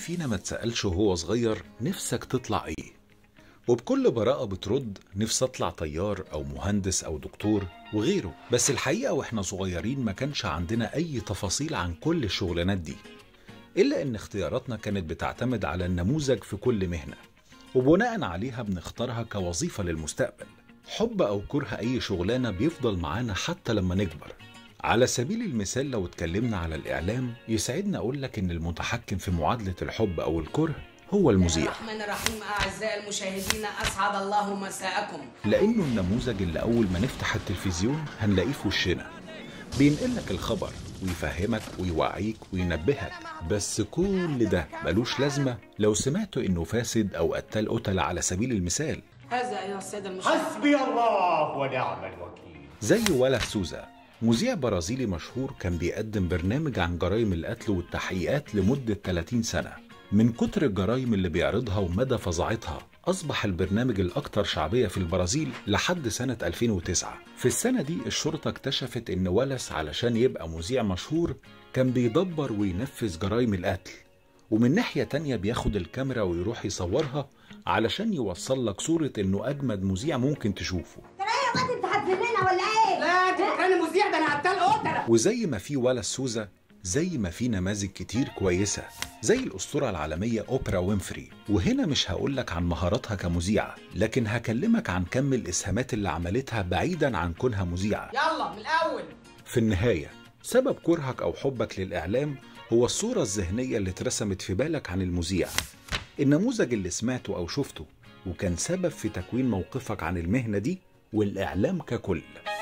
فينا ما اتسألش وهو صغير نفسك تطلع ايه وبكل براءة بترد نفسي اطلع طيار او مهندس او دكتور وغيره بس الحقيقة واحنا صغيرين ما كانش عندنا اي تفاصيل عن كل الشغلانات دي الا ان اختياراتنا كانت بتعتمد على النموذج في كل مهنة وبناء عليها بنختارها كوظيفة للمستقبل حب او كره اي شغلانة بيفضل معانا حتى لما نكبر على سبيل المثال لو اتكلمنا على الإعلام يسعدنا أقول لك إن المتحكم في معادلة الحب أو الكره هو المذيع الرحمن الرحيم أعزائي المشاهدين أسعد الله مساءكم لأنه النموذج اللي أول ما نفتح التلفزيون هنلاقيه في وشنا بينقل لك الخبر ويفهمك ويوعيك وينبهك بس كل ده ملوش لازمة لو سمعت إنه فاسد أو قتال قتل على سبيل المثال هذا أيها السادة المشاهدين حسبي الله ونعم الوكيل زي ولا سوزا مذيع برازيلي مشهور كان بيقدم برنامج عن جرائم القتل والتحقيقات لمدة 30 سنة من كتر الجرائم اللي بيعرضها ومدى فظاعتها أصبح البرنامج الأكثر شعبية في البرازيل لحد سنة 2009 في السنة دي الشرطة اكتشفت إن ولس علشان يبقى مذيع مشهور كان بيدبر وينفذ جرائم القتل ومن ناحية تانية بياخد الكاميرا ويروح يصورها علشان يوصل لك صورة إنه أجمد مذيع ممكن تشوفه ترى ايه يا واد انت هتذلنا ولا ايه؟ لا تتكلم مذيع ده أنا قتال قتلة وزي ما في ولا سوزا زي ما في نماذج كتير كويسة زي الأسطورة العالمية أوبرا وينفري وهنا مش هقولك عن مهاراتها كمذيعة لكن هكلمك عن كم الإسهامات اللي عملتها بعيدا عن كونها مذيعة يلا من الأول في النهاية سبب كرهك أو حبك للإعلام هو الصورة الذهنية اللي اترسمت في بالك عن المذيع النموذج اللي سمعته أو شفته وكان سبب في تكوين موقفك عن المهنة دي والإعلام ككل